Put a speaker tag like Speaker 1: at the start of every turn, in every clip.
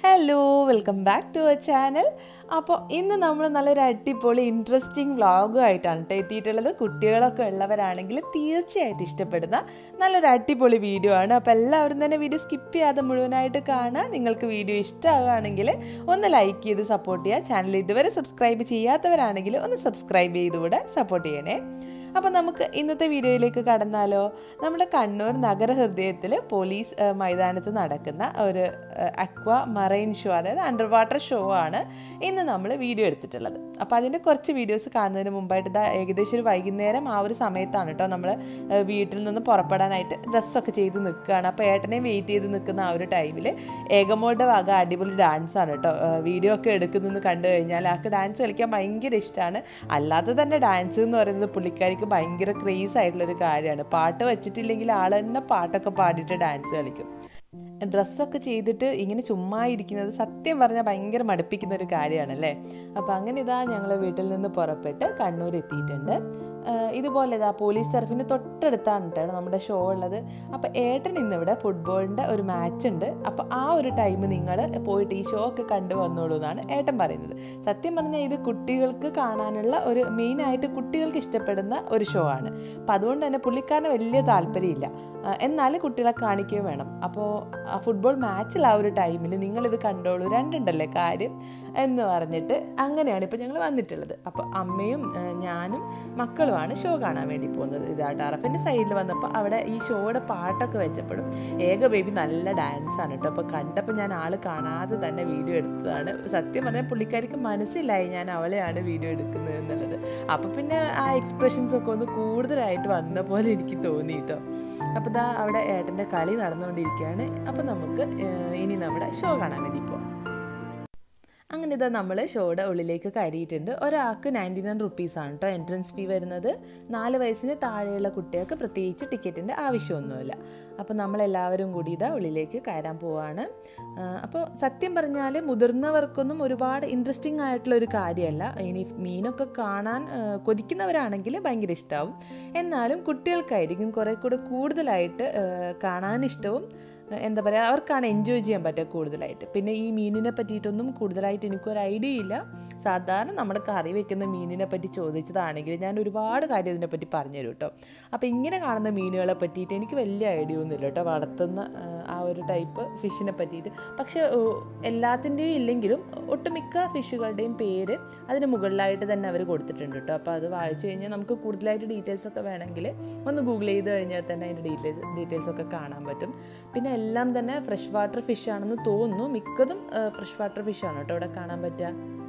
Speaker 1: hello welcome back to our channel അപ്പോൾ ഇന്ന് നമ്മൾ നല്ലൊരു അടിപൊളി ഇൻട്രസ്റ്റിംഗ് വ്ളോഗുമായിട്ടാണ് കേട്ടോ എത്തിയിട്ടുള്ളത് കുട്ടികളൊക്കെ ഉള്ളവരാണെങ്കിൽ തീർച്ചയായിട്ടും ഇഷ്ടപ്പെടുന്ന നല്ലൊരു അടിപൊളി വീഡിയോ ആണ് അപ്പോൾ എല്ലാവരും തന്നെ വീഡിയോ സ്കിപ്പ് ചെയ്യാതെ മുഴുവനായിട്ട് കാണുക നിങ്ങൾക്ക് വീഡിയോ ഇഷ്ടമാകുകയാണെങ്കിൽ ഒന്ന് ലൈക്ക് ചെയ്ത് സപ്പോർട്ട് ചെയ്യുക ചാനൽ ഇതുവരെ സബ്സ്ക്രൈബ് ചെയ്യാത്തവരാണെങ്കിൽ ഒന്ന് സബ്സ്ക്രൈബ് ചെയ്തുകൂടെ സപ്പോർട്ട് ചെയ്യണേ അപ്പോൾ നമുക്ക് ഇന്നത്തെ വീഡിയോയിലേക്ക് കടന്നാലോ നമ്മുടെ കണ്ണൂർ നഗരഹൃദയത്തിൽ പോലീസ് ഏഹ്, മൈതാനത്ത് നടക്കുന്ന ഒരു അക്വ മറൈൻ ഷോ അതായത് അണ്ടർ വാട്ടർ ഷോ ആണ് ഇന്ന് നമ്മൾ വീഡിയോ എടുത്തിട്ടുള്ളത് അപ്പോൾ അതിൻ്റെ കുറച്ച് വീഡിയോസ് കാണുന്നതിന് മുമ്പായിട്ട് ഇതാ ഏകദേശം ഒരു വൈകുന്നേരം ആ ഒരു സമയത്താണ് കേട്ടോ നമ്മൾ വീട്ടിൽ നിന്ന് പുറപ്പെടാനായിട്ട് ഡ്രസ്സൊക്കെ ചെയ്ത് നിൽക്കുകയാണ് അപ്പോൾ ഏട്ടനെ വെയിറ്റ് ചെയ്ത് നിൽക്കുന്ന ആ ഒരു ടൈമിൽ ഏകമോളുടെ വക അടിപൊളി ഡാൻസ് ആണ് കേട്ടോ വീഡിയോ ഒക്കെ എടുക്കുന്നതെന്ന് കണ്ടു കഴിഞ്ഞാൽ ആൾക്ക് ഡാൻസ് കളിക്കാൻ ഭയങ്കര ഇഷ്ടമാണ് അല്ലാതെ തന്നെ ഡാൻസ് എന്ന് പറയുന്നത് പുള്ളിക്കാരിക്ക് ഭയങ്കര ക്രേസ് ആയിട്ടുള്ളൊരു കാര്യമാണ് പാട്ട് വെച്ചിട്ടില്ലെങ്കിൽ ആൾ തന്നെ പാട്ടൊക്കെ പാടിയിട്ട് ഡാൻസ് കളിക്കും ഡ്രസ്സൊക്കെ ചെയ്തിട്ട് ഇങ്ങനെ ചുമ്മാ ഇരിക്കുന്നത് സത്യം പറഞ്ഞാൽ ഭയങ്കര മടുപ്പിക്കുന്ന ഒരു കാര്യമാണല്ലേ അപ്പോൾ അങ്ങനെ ഇതാ ഞങ്ങൾ വീട്ടിൽ നിന്ന് പുറപ്പെട്ട് കണ്ണൂർ എത്തിയിട്ടുണ്ട് ആഹ് ഇതുപോലെ ഇതാ പോലീസ് ടർഫിന് തൊട്ടടുത്താണ് കേട്ടോ നമ്മുടെ ഷോ ഉള്ളത് അപ്പോൾ ഏട്ടൻ ഇന്നിവിടെ ഫുട്ബോളിൻ്റെ ഒരു മാച്ച് ഉണ്ട് അപ്പോൾ ആ ഒരു ടൈം നിങ്ങൾ പോയിട്ട് ഈ ഷോ ഒക്കെ കണ്ടു വന്നോളൂ എന്നാണ് ഏട്ടൻ പറയുന്നത് സത്യം പറഞ്ഞാൽ ഇത് കുട്ടികൾക്ക് കാണാനുള്ള ഒരു മെയിനായിട്ട് കുട്ടികൾക്ക് ഇഷ്ടപ്പെടുന്ന ഒരു ഷോ ആണ് അപ്പോൾ അതുകൊണ്ട് തന്നെ പുള്ളിക്കാരന് വലിയ താല്പര്യമില്ല ആഹ് എന്നാലും കുട്ടികളെ കാണിക്കുകയും വേണം അപ്പോൾ ആ ഫുട്ബോൾ മാച്ചിൽ ആ ഒരു ടൈമിൽ നിങ്ങളിത് കണ്ടോളൂ രണ്ടുണ്ടല്ലേ കാര്യം എന്ന് പറഞ്ഞിട്ട് അങ്ങനെയാണ് ഇപ്പോൾ ഞങ്ങൾ വന്നിട്ടുള്ളത് അപ്പോൾ അമ്മയും ആഹ് ഞാനും മക്കളുമാണ് ഷോ കാണാൻ വേണ്ടി പോകുന്നത് ഇതാ ടറഫിൻ്റെ സൈഡിൽ വന്നപ്പോൾ അവിടെ ഈ ഷോയുടെ പാട്ടൊക്കെ വെച്ചപ്പോഴും ഏക ബേബി നല്ല ഡാൻസാണ് കേട്ടോ അപ്പോൾ കണ്ടപ്പോൾ ഞാൻ ആൾ കാണാതെ തന്നെ വീഡിയോ എടുത്തതാണ് സത്യം പറഞ്ഞാൽ പുള്ളിക്കാരിക്ക് മനസ്സിലായി ഞാൻ അവളെയാണ് വീഡിയോ എടുക്കുന്നത് എന്നുള്ളത് അപ്പോൾ പിന്നെ ആ എക്സ്പ്രഷൻസ് ഒക്കെ ഒന്ന് കൂടുതലായിട്ട് വന്ന പോലെ എനിക്ക് തോന്നി കേട്ടോ അപ്പോൾ ഇതാ അവിടെ ഏട്ടൻ്റെ കളി നടന്നുകൊണ്ടിരിക്കുകയാണ് അപ്പോൾ നമുക്ക് ഏഹ്, ഇനി നമ്മുടെ ഷോ കാണാൻ വേണ്ടി പോവാം അങ്ങനെ ഇതാ നമ്മൾ ഷോയുടെ ഉള്ളിലേക്ക് കയറിയിട്ടുണ്ട് ഒരാൾക്ക് നയൻറ്റി നയൻ റുപ്പീസാണ് കേട്ടോ എൻട്രൻസ് ഫീ വരുന്നത് നാല് വയസ്സിന് താഴെയുള്ള കുട്ടികൾക്ക് പ്രത്യേകിച്ച് ടിക്കറ്റിൻ്റെ ആവശ്യമൊന്നുമില്ല അപ്പോൾ നമ്മളെല്ലാവരും കൂടി ഇതാ ഉള്ളിലേക്ക് കയറാൻ പോവാണ് ആ, അപ്പോൾ സത്യം പറഞ്ഞാൽ മുതിർന്നവർക്കൊന്നും ഒരുപാട് ഇൻട്രസ്റ്റിംഗ് ആയിട്ടുള്ള ഒരു കാര്യമല്ല ഇനി മീനൊക്കെ കാണാൻ ആ, കൊതിക്കുന്നവരാണെങ്കിൽ ഭയങ്കര ഇഷ്ടമാവും എന്നാലും കുട്ടികൾക്കായിരിക്കും കുറേ കൂടെ കൂടുതലായിട്ട് ആ, കാണാൻ ഇഷ്ടവും എന്താ പറയുക അവർക്കാണ് എൻജോയ് ചെയ്യാൻ പറ്റുക കൂടുതലായിട്ട് പിന്നെ ഈ മീനിനെ പറ്റിയിട്ടൊന്നും കൂടുതലായിട്ട് എനിക്കൊരു ഐഡിയ ഇല്ല സാധാരണ നമ്മൾ കറി വെക്കുന്ന മീനിനെ പറ്റി ചോദിച്ചതാണെങ്കിൽ ഞാൻ ഒരുപാട് കാര്യം ഇതിനെപ്പറ്റി പറഞ്ഞുതരും കേട്ടോ അപ്പോൾ ഇങ്ങനെ കാണുന്ന മീനുകളെ പറ്റിയിട്ട് എനിക്ക് വലിയ ഐഡിയ ഒന്നുമില്ല കേട്ടോ വളർത്തുന്ന ആ, ആ ഒരു ടൈപ്പ് ഫിഷിനെ പറ്റിയിട്ട് പക്ഷേ ഓ, എല്ലാത്തിൻ്റെയും ഇല്ലെങ്കിലും ഒട്ടുമിക്ക ഫിഷുകളുടെയും പേര് അതിന് മുകളിലായിട്ട് തന്നെ അവർ കൊടുത്തിട്ടുണ്ട് കേട്ടോ അപ്പോൾ അത് വായിച്ചു കഴിഞ്ഞാൽ നമുക്ക് കൂടുതലായിട്ട് ഡീറ്റെയിൽസ് ഒക്കെ വേണമെങ്കിൽ ഒന്ന് ഗൂഗിൾ ചെയ്ത് കഴിഞ്ഞാൽ തന്നെ അതിൻ്റെ ഡീറ്റെയിൽസ് ഡീറ്റെയിൽസ് ഒക്കെ കാണാൻ പറ്റും പിന്നെ എല്ലാം തന്നെ ഫ്രഷ് വാട്ടർ ഫിഷ് ആണെന്ന് തോന്നുന്നു മിക്കതും ഫ്രഷ് വാട്ടർ ഫിഷ് ആണ് കേട്ടോ ഇവിടെ കാണാൻ പറ്റുക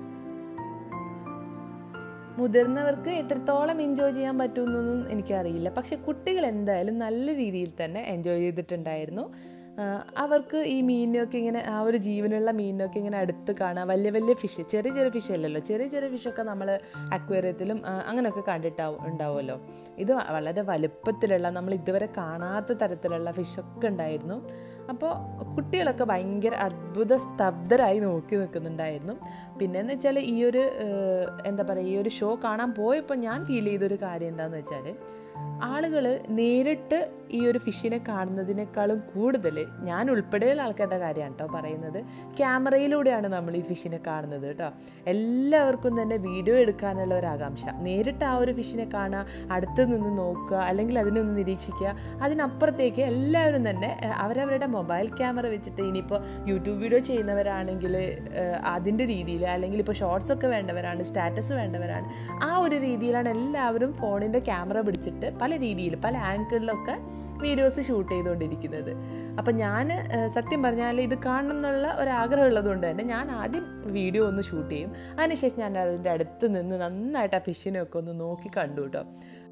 Speaker 1: മുതിർന്നവർക്ക് എത്രത്തോളം എൻജോയ് ചെയ്യാൻ പറ്റുമെന്നൊന്നും എനിക്കറിയില്ല പക്ഷെ കുട്ടികൾ എന്തായാലും നല്ല രീതിയിൽ തന്നെ എൻജോയ് ചെയ്തിട്ടുണ്ടായിരുന്നു ആ, അവർക്ക് ഈ മീനിനൊക്കെ ഇങ്ങനെ ആ ഒരു ജീവനുള്ള മീനിനൊക്കെ ഇങ്ങനെ അടുത്ത് കാണാം വലിയ വലിയ ഫിഷ് ചെറിയ ചെറിയ ഫിഷ് അല്ലല്ലോ ചെറിയ ചെറിയ ഫിഷൊക്കെ നമ്മൾ അക്വേറിയത്തിലും ആ, അങ്ങനെയൊക്കെ കണ്ടിട്ടാവും ഉണ്ടാവുമല്ലോ ഇത് വളരെ വലുപ്പത്തിലുള്ള നമ്മൾ ഇതുവരെ കാണാത്ത തരത്തിലുള്ള ഫിഷൊക്കെ ഉണ്ടായിരുന്നു അപ്പോൾ കുട്ടികളൊക്കെ ഭയങ്കര അത്ഭുത സ്തബ്ധരായി നോക്കി നിൽക്കുന്നുണ്ടായിരുന്നു പിന്നെന്ന് വെച്ചാൽ ഈ ഒരു ഏഹ്, എന്താ പറയുക ഈ ഒരു ഷോ കാണാൻ പോയപ്പോൾ ഞാൻ ഫീൽ ചെയ്തൊരു കാര്യം എന്താണെന്ന് വെച്ചാൽ ആളുകൾ നേരിട്ട് ഈ ഒരു ഫിഷിനെ കാണുന്നതിനേക്കാളും കൂടുതൽ ഞാൻ ഉൾപ്പെടെയുള്ള ആൾക്കാരുടെ കാര്യമാണ് കേട്ടോ പറയുന്നത് ക്യാമറയിലൂടെയാണ് നമ്മൾ ഈ ഫിഷിനെ കാണുന്നത് കേട്ടോ എല്ലാവർക്കും തന്നെ വീഡിയോ എടുക്കാനുള്ള ഒരു ആകാംക്ഷ നേരിട്ട് ആ ഒരു ഫിഷിനെ കാണുക അടുത്ത് നിന്ന് നോക്കുക അല്ലെങ്കിൽ അതിനെ ഒന്ന് നിരീക്ഷിക്കുക അതിനപ്പുറത്തേക്ക് എല്ലാവരും തന്നെ ഏഹ്, അവരവരുടെ മൊബൈൽ ക്യാമറ വെച്ചിട്ട് ഇനിയിപ്പോൾ യൂട്യൂബ് വീഡിയോ ചെയ്യുന്നവരാണെങ്കിൽ ഏഹ്, അതിൻ്റെ രീതിയിൽ അല്ലെങ്കിൽ ഇപ്പോൾ ഷോർട്സ് ഒക്കെ വേണ്ടവരാണ് സ്റ്റാറ്റസ് വേണ്ടവരാണ് ആ ഒരു രീതിയിലാണ് എല്ലാവരും ഫോണിൻ്റെ ക്യാമറ പിടിച്ചിട്ട് പല രീതിയിൽ പല ആംഗിളിലൊക്കെ വീഡിയോസ് ഷൂട്ട് ചെയ്തുകൊണ്ടിരിക്കുന്നത് അപ്പം ഞാൻ സത്യം പറഞ്ഞാൽ ഇത് കാണണം എന്നുള്ള ഒരാഗ്രഹം ഉള്ളതുകൊണ്ട് തന്നെ ഞാൻ ആദ്യം വീഡിയോ ഒന്ന് ഷൂട്ട് ചെയ്യും അതിനുശേഷം ഞാൻ അതിൻ്റെ അടുത്ത് നിന്ന് നന്നായിട്ട് ആ ഫിഷിനെ ഒക്കെ ഒന്ന് നോക്കി കണ്ടു കേട്ടോ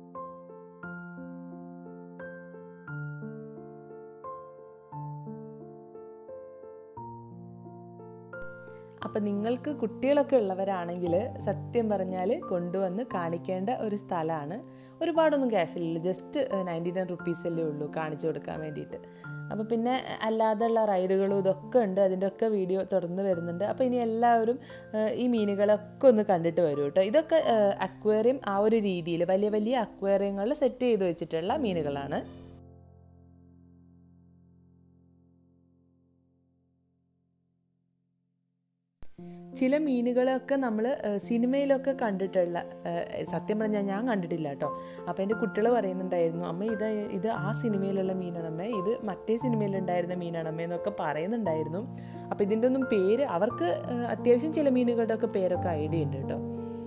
Speaker 1: അപ്പം നിങ്ങൾക്ക് കുട്ടികളൊക്കെ ഉള്ളവരാണെങ്കിൽ സത്യം പറഞ്ഞാൽ കൊണ്ടുവന്ന് കാണിക്കേണ്ട ഒരു സ്ഥലമാണ് ഒരുപാടൊന്നും ക്യാഷില്ല ജസ്റ്റ് നയൻറ്റി നയൻ റുപ്പീസല്ലേ ഉള്ളൂ കാണിച്ചു കൊടുക്കാൻ വേണ്ടിയിട്ട് അപ്പോൾ പിന്നെ അല്ലാതെയുള്ള റൈഡുകളും ഇതൊക്കെ ഉണ്ട് അതിൻ്റെ ഒക്കെ വീഡിയോ തുടർന്ന് വരുന്നുണ്ട് അപ്പോൾ ഇനി എല്ലാവരും ഏഹ്, ഈ മീനുകളൊക്കെ ഒന്ന് കണ്ടിട്ട് വരും കേട്ടോ ഇതൊക്കെ അക്വേറിയം ആ ഒരു രീതിയിൽ വലിയ വലിയ അക്വേറിയങ്ങളിൽ സെറ്റ് ചെയ്ത് വെച്ചിട്ടുള്ള മീനുകളാണ് ചില മീനുകളൊക്കെ നമ്മൾ സിനിമയിലൊക്കെ കണ്ടിട്ടുള്ള ഏഹ്, സത്യം പറഞ്ഞാൽ ഞാൻ കണ്ടിട്ടില്ല കേട്ടോ അപ്പോൾ എൻ്റെ കുട്ടികൾ പറയുന്നുണ്ടായിരുന്നു അമ്മ ഇത് ഇത് ആ സിനിമയിലുള്ള മീനാണമ്മേ ഇത് മറ്റേ സിനിമയിലുണ്ടായിരുന്ന മീനാണമ്മേ എന്നൊക്കെ പറയുന്നുണ്ടായിരുന്നു അപ്പോൾ ഇതിൻ്റെ ഒന്നും പേര് അവർക്ക് ഏഹ്, അത്യാവശ്യം ചില മീനുകളുടെ ഒക്കെ പേരൊക്കെ ഐഡിയ ഉണ്ട് കേട്ടോ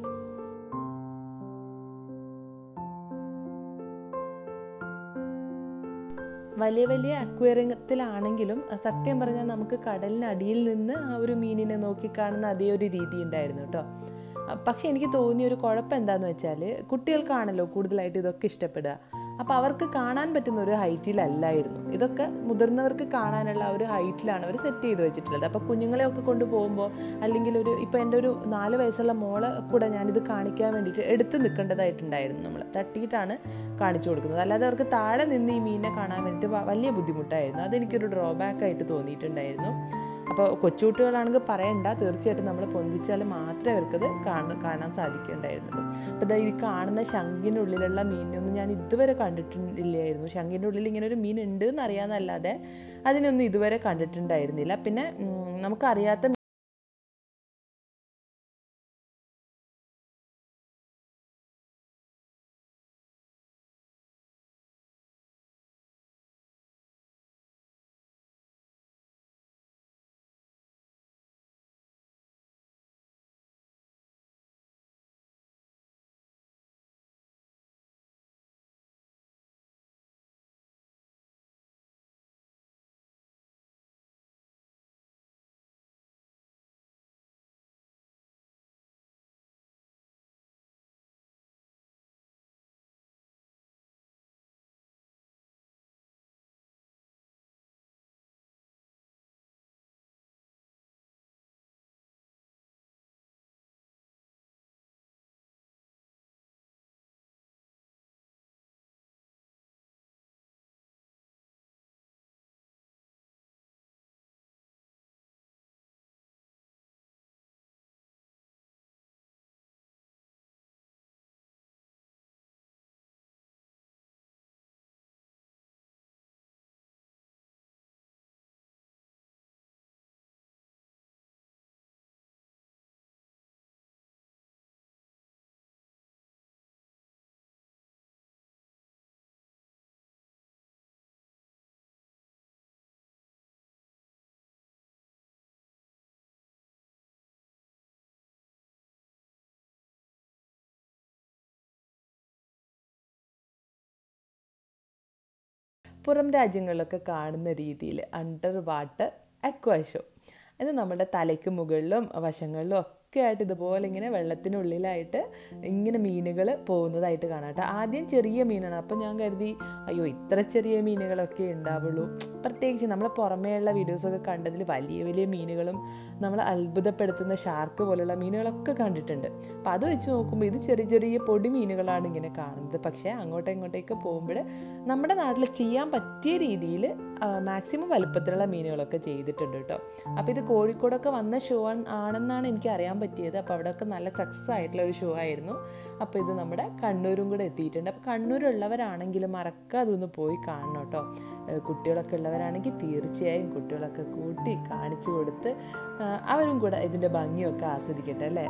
Speaker 1: വലിയ വലിയ അക്വേറിയത്തിലാണെങ്കിലും സത്യം പറഞ്ഞാൽ നമുക്ക് കടലിനടിയിൽ നിന്ന് ആ ഒരു മീനിനെ നോക്കിക്കാണുന്ന അതേ ഒരു രീതി ഉണ്ടായിരുന്നു കേട്ടോ അ, പക്ഷെ എനിക്ക് തോന്നിയ ഒരു കുഴപ്പം എന്താണെന്ന് വെച്ചാൽ കുട്ടികൾക്കാണല്ലോ കൂടുതലായിട്ട് ഇതൊക്കെ ഇഷ്ടപ്പെടുക അപ്പോൾ അവർക്ക് കാണാൻ പറ്റുന്ന ഒരു ഹൈറ്റിലല്ലായിരുന്നു ഇതൊക്കെ മുതിർന്നവർക്ക് കാണാനുള്ള ആ ഒരു ഹൈറ്റിലാണ് അവർ സെറ്റ് ചെയ്ത് വെച്ചിട്ടുള്ളത് അപ്പോൾ കുഞ്ഞുങ്ങളെയൊക്കെ കൊണ്ടുപോകുമ്പോൾ അല്ലെങ്കിൽ ഒരു ഇപ്പോൾ എൻ്റെ ഒരു നാല് വയസ്സുള്ള മോളെ കൂടെ ഞാനിത് കാണിക്കാൻ വേണ്ടിയിട്ട് എടുത്ത് നിൽക്കേണ്ടതായിട്ടുണ്ടായിരുന്നു നമ്മൾ തട്ടിയിട്ടാണ് കാണിച്ചു കൊടുക്കുന്നത് അല്ലാതെ അവർക്ക് താഴെ നിന്ന് ഈ മീനിനെ കാണാൻ വേണ്ടിയിട്ട് വ- വലിയ ബുദ്ധിമുട്ടായിരുന്നു അതെനിക്കൊരു ഡ്രോബാക്ക് ആയിട്ട് തോന്നിയിട്ടുണ്ടായിരുന്നു അപ്പോൾ കൊച്ചുകുട്ടികളാണെങ്കിൽ പറയണ്ട തീർച്ചയായിട്ടും നമ്മൾ പൊന്തിച്ചാൽ മാത്രമേ അവർക്കത് കാണാൻ കാണാൻ സാധിക്കുന്നുണ്ടായിരുന്നുള്ളൂ അപ്പോൾ ഇതാ ഈ കാണുന്ന ശംഖിനുള്ളിലുള്ള മീനൊന്നും ഞാൻ ഇതുവരെ കണ്ടിട്ടില്ലായിരുന്നു ശംഖിൻ്റെ ഉള്ളിൽ ഇങ്ങനെ ഒരു മീൻ ഉണ്ട് എന്ന് അറിയാമെന്നല്ലാതെ അതിനൊന്നും ഇതുവരെ കണ്ടിട്ടുണ്ടായിരുന്നില്ല പിന്നെ ഉം, നമുക്കറിയാത്ത പുറം രാജ്യങ്ങളിലൊക്കെ കാണുന്ന രീതിയിൽ അണ്ടർ വാട്ടർ അക്വാ ഷോ ഇത് നമ്മുടെ തലയ്ക്ക് മുകളിലും വശങ്ങളിലും ഒക്കെ ആയിട്ട് ഇതുപോലെ ഇങ്ങനെ വെള്ളത്തിനുള്ളിലായിട്ട് ഇങ്ങനെ മീനുകൾ പോകുന്നതായിട്ട് കാണാം കേട്ടോ ആദ്യം ചെറിയ മീനാണ് അപ്പോൾ ഞാൻ കരുതി അയ്യോ ഇത്ര ചെറിയ മീനുകളൊക്കെ ഉണ്ടാവുള്ളൂ പ്രത്യേകിച്ച് നമ്മൾ പുറമേയുള്ള വീഡിയോസൊക്കെ കണ്ടതിൽ വലിയ വലിയ മീനുകളും നമ്മൾ അത്ഭുതപ്പെടുത്തുന്ന ഷാർക്ക് പോലുള്ള മീനുകളൊക്കെ കണ്ടിട്ടുണ്ട് അപ്പോൾ അത് വെച്ച് നോക്കുമ്പോൾ ഇത് ചെറിയ ചെറിയ പൊടി മീനുകളാണ് ഇങ്ങനെ കാണുന്നത് പക്ഷേ അങ്ങോട്ടും ഇങ്ങോട്ടേക്ക് പോകുമ്പോൾ നമ്മുടെ നാട്ടിൽ ചെയ്യാൻ പറ്റിയ രീതിയിൽ മാക്സിമം വലുപ്പത്തിലുള്ള മീനുകളൊക്കെ ചെയ്തിട്ടുണ്ട് കേട്ടോ അപ്പോൾ ഇത് കോഴിക്കോടൊക്കെ വന്ന ഷോ ആണെന്നാണ് എനിക്ക് അറിയാൻ പറ്റിയത് അപ്പോൾ അവിടെയൊക്കെ നല്ല സക്സസ് ആയിട്ടുള്ള ഒരു ഷോ ആയിരുന്നു അപ്പോൾ ഇത് നമ്മുടെ കണ്ണൂരും കൂടെ എത്തിയിട്ടുണ്ട് അപ്പോൾ കണ്ണൂരുള്ളവരാണെങ്കിലും മറക്കാതെ ഒന്ന് പോയി കാണണം കേട്ടോ ഏഹ് കുട്ടികളൊക്കെ ഉള്ളവരാണെങ്കിൽ തീർച്ചയായും കുട്ടികളൊക്കെ കൂട്ടി കാണിച്ചു കൊടുത്ത് ആ, അവരും കൂടെ ഇതിൻ്റെ ഭംഗിയൊക്കെ ആസ്വദിക്കട്ടെ അല്ലേ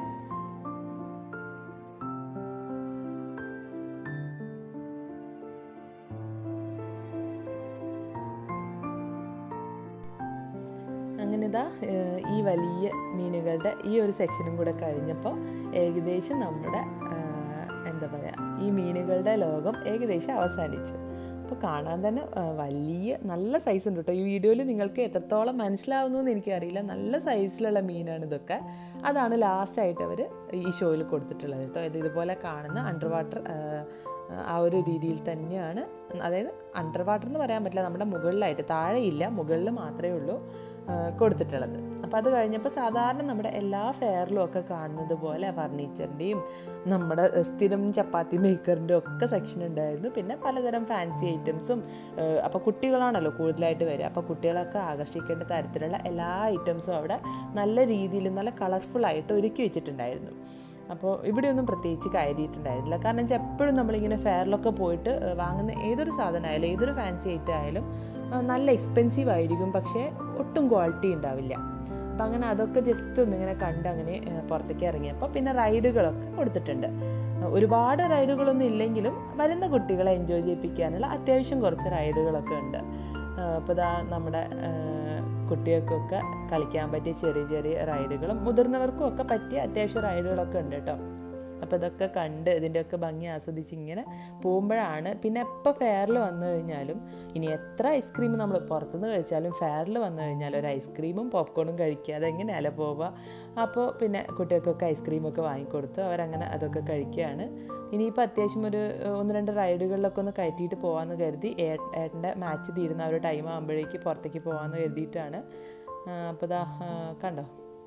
Speaker 1: അങ്ങനെ ഇതാ ഏഹ്, ഈ വലിയ മീനുകളുടെ ഈ ഒരു സെക്ഷനും കൂടെ കഴിഞ്ഞപ്പോൾ ഏകദേശം നമ്മുടെ ആഹ്, എന്താ പറയുക ഈ മീനുകളുടെ ലോകം ഏകദേശം അവസാനിച്ചു അപ്പോൾ കാണാൻ തന്നെ ആഹ്, വലിയ നല്ല സൈസ് ഉണ്ട് കേട്ടോ ഈ വീഡിയോയിൽ നിങ്ങൾക്ക് എത്രത്തോളം മനസ്സിലാവുന്നു എന്ന് എനിക്കറിയില്ല നല്ല സൈസിലുള്ള മീനാണ് ഇതൊക്കെ അതാണ് ലാസ്റ്റായിട്ട് അവർ ഈ ഷോയിൽ കൊടുത്തിട്ടുള്ളത് കേട്ടോ ഇത് ഇതുപോലെ കാണുന്ന അണ്ടർ വാട്ടർ ആ ഒരു രീതിയിൽ തന്നെയാണ് അതായത് അണ്ടർ വാട്ടർ എന്ന് പറയാൻ പറ്റില്ല നമ്മുടെ മുകളിലായിട്ട് താഴെയില്ല മുകളിൽ മാത്രമേ ഉള്ളൂ ആ, കൊടുത്തിട്ടുള്ളത് അപ്പോൾ അത് കഴിഞ്ഞപ്പോൾ സാധാരണ നമ്മുടെ എല്ലാ ഫെയറിലും ഒക്കെ കാണുന്നത് പോലെ ഫർണിച്ചറിൻ്റെയും നമ്മുടെ സ്ഥിരം ചപ്പാത്തി മേക്കറിൻ്റെ ഒക്കെ സെക്ഷൻ ഉണ്ടായിരുന്നു പിന്നെ പലതരം ഫാൻസി ഐറ്റംസും അപ്പോൾ കുട്ടികളാണല്ലോ കൂടുതലായിട്ട് വരിക അപ്പോൾ കുട്ടികളൊക്കെ ആകർഷിക്കേണ്ട തരത്തിലുള്ള എല്ലാ ഐറ്റംസും അവിടെ നല്ല രീതിയിൽ നല്ല കളർഫുള്ളായിട്ട് ഒരുക്കി വെച്ചിട്ടുണ്ടായിരുന്നു അപ്പോൾ ഇവിടെയൊന്നും പ്രത്യേകിച്ച് കയറിയിട്ടുണ്ടായിരുന്നില്ല കാരണം വെച്ചാൽ എപ്പോഴും നമ്മളിങ്ങനെ ഫെയറിലൊക്കെ പോയിട്ട് ഏഹ്, വാങ്ങുന്ന ഏതൊരു സാധനമായാലും ഏതൊരു ഫാൻസി ഐറ്റം ആയാലും ആ, നല്ല എക്സ്പെൻസീവ് ആയിരിക്കും പക്ഷേ ഒട്ടും ക്വാളിറ്റി ഉണ്ടാവില്ല അപ്പം അപ്പോൾ അങ്ങനെ അതൊക്കെ ജസ്റ്റ് ഒന്നിങ്ങനെ കണ്ട് അങ്ങനെ ഏഹ്, പുറത്തേക്ക് ഇറങ്ങിയപ്പോൾ പിന്നെ റൈഡുകളൊക്കെ കൊടുത്തിട്ടുണ്ട് ഒരുപാട് റൈഡുകളൊന്നും ഇല്ലെങ്കിലും വരുന്ന കുട്ടികളെ എൻജോയ് ചെയ്യിപ്പിക്കാനുള്ള അത്യാവശ്യം കുറച്ച് റൈഡുകളൊക്കെ ഉണ്ട് അപ്പോൾ ഇതാ നമ്മുടെ ഏഹ്, കുട്ടികൾക്കൊക്കെ കളിക്കാൻ പറ്റിയ ചെറിയ ചെറിയ റൈഡുകളും മുതിർന്നവർക്കും ഒക്കെ പറ്റിയ അത്യാവശ്യം റൈഡുകളൊക്കെ ഉണ്ട് കേട്ടോ അപ്പോൾ ഇതൊക്കെ കണ്ട് ഇതിൻ്റെയൊക്കെ ഭംഗി ആസ്വദിച്ച് ഇങ്ങനെ പോകുമ്പോഴാണ് പിന്നെ എപ്പോൾ ഫെയറിൽ വന്നു കഴിഞ്ഞാലും ഇനി എത്ര ഐസ്ക്രീം നമ്മൾ പുറത്തുനിന്ന് കഴിച്ചാലും ഫെയറിൽ വന്നു കഴിഞ്ഞാൽ ഒരു ഐസ്ക്രീമും പോപ്കോണും കഴിക്കാതെ എങ്ങനെയല്ല പോവുക അപ്പോൾ പിന്നെ കുട്ടികൾക്കൊക്കെ ഐസ്ക്രീമൊക്കെ വാങ്ങിക്കൊടുത്ത് അവരങ്ങനെ അതൊക്കെ കഴിക്കുകയാണ് ഇനിയിപ്പോൾ അത്യാവശ്യം ഒരു ഏഹ്, ഒന്ന് രണ്ട് റൈഡുകളിലൊക്കെ ഒന്ന് കയറ്റിയിട്ട് പോകാമെന്ന് കരുതി ഏ- ഏട്ടൻ്റെ മാച്ച് തീരുന്ന ആ ഒരു ടൈം ആകുമ്പോഴേക്ക് പുറത്തേക്ക് പോകാമെന്ന് കരുതിയിട്ടാണ് അപ്പോൾ ഇതാ ആ, കണ്ടോ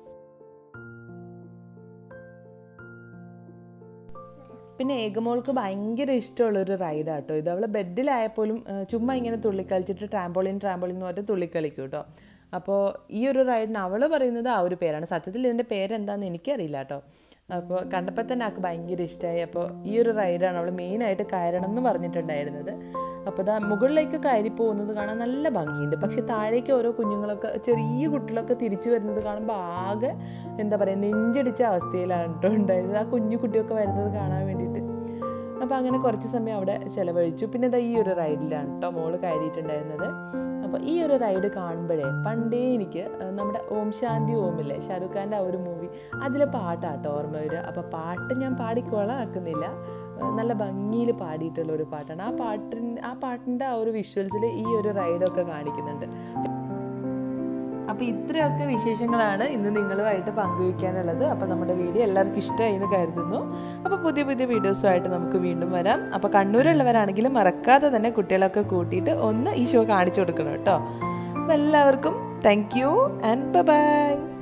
Speaker 1: പിന്നെ ഏകമോൾക്ക് ഭയങ്കര ഇഷ്ടമുള്ളൊരു റൈഡാണ് കേട്ടോ ഇത് അവൾ ബെഡിലായപ്പോലും ആ, ചുമ്മാ ഇങ്ങനെ തുള്ളിക്കളിച്ചിട്ട് ട്രാമ്പോളിൻ ട്രാമ്പോളിൻ എന്ന് പറഞ്ഞിട്ട് തുള്ളിക്കളിക്കും കേട്ടോ അപ്പോൾ ഈ ഒരു റൈഡിന് അവൾ പറയുന്നത് ആ ഒരു പേരാണ് സത്യത്തിൽ ഇതിൻ്റെ പേരെന്താണെന്ന് എനിക്കറിയില്ല കേട്ടോ അപ്പോൾ കണ്ടപ്പോൾ തന്നെ ആൾക്ക് ഭയങ്കര ഇഷ്ടമായി അപ്പോൾ ഈ ഒരു റൈഡാണ് അവൾ മെയിനായിട്ട് കയറണം എന്ന് പറഞ്ഞിട്ടുണ്ടായിരുന്നത് അപ്പോൾ ഇതാ മുകളിലേക്ക് കയറി പോകുന്നത് കാണാൻ നല്ല ഭംഗിയുണ്ട് പക്ഷെ താഴേക്ക് ഓരോ കുഞ്ഞുങ്ങളൊക്കെ ചെറിയ കുട്ടികളൊക്കെ തിരിച്ചു വരുന്നത് കാണുമ്പോൾ ആകെ എന്താ പറയുക നെഞ്ചടിച്ച അവസ്ഥയിലാണ് കേട്ടോ ഉണ്ടായത് ആ കുഞ്ഞു കുട്ടിയൊക്കെ വരുന്നത് കാണാൻ വേണ്ടിയിട്ട് അപ്പോൾ അങ്ങനെ കുറച്ച് സമയം അവിടെ ചിലവഴിച്ചു പിന്നെ ഇതാ ഈ ഒരു റൈഡിലാണ് കേട്ടോ മോള് കയറിയിട്ടുണ്ടായിരുന്നത് അപ്പോൾ ഈ ഒരു റൈഡ് കാണുമ്പോഴേ പണ്ടേ എനിക്ക് ആ, നമ്മുടെ ഓം ശാന്തി ഓമില്ലേ ഷാരൂഖ് ഖാൻ്റെ ആ ഒരു മൂവി അതിലെ പാട്ടാട്ടോ ഓർമ്മ വരിക അപ്പോൾ പാട്ട് ഞാൻ പാടിക്കൊളാക്കുന്നില്ല ആ, നല്ല ഭംഗിയിൽ പാടിയിട്ടുള്ള ഒരു പാട്ടാണ് ആ പാട്ടിൻ ആ പാട്ടിൻ്റെ ആ ഒരു വിഷ്വൽസിൽ ഈ ഒരു റൈഡൊക്കെ കാണിക്കുന്നുണ്ട് അപ്പോൾ ഇത്രയൊക്കെ വിശേഷങ്ങളാണ് ഇന്ന് നിങ്ങളുമായിട്ട് പങ്കുവയ്ക്കാനുള്ളത് അപ്പോൾ നമ്മുടെ വീഡിയോ എല്ലാവർക്കും ഇഷ്ടമായി എന്ന് കരുതുന്നു അപ്പോൾ പുതിയ പുതിയ വീഡിയോസുമായിട്ട് നമുക്ക് വീണ്ടും വരാം അപ്പോൾ കണ്ണൂരുള്ളവരാണെങ്കിലും മറക്കാതെ തന്നെ കുട്ടികളൊക്കെ കൂട്ടിയിട്ട് ഒന്ന് ഈ ഷോ കാണിച്ചു കൊടുക്കണം കേട്ടോ അപ്പോൾ എല്ലാവർക്കും താങ്ക് യു ആൻഡ് ബൈ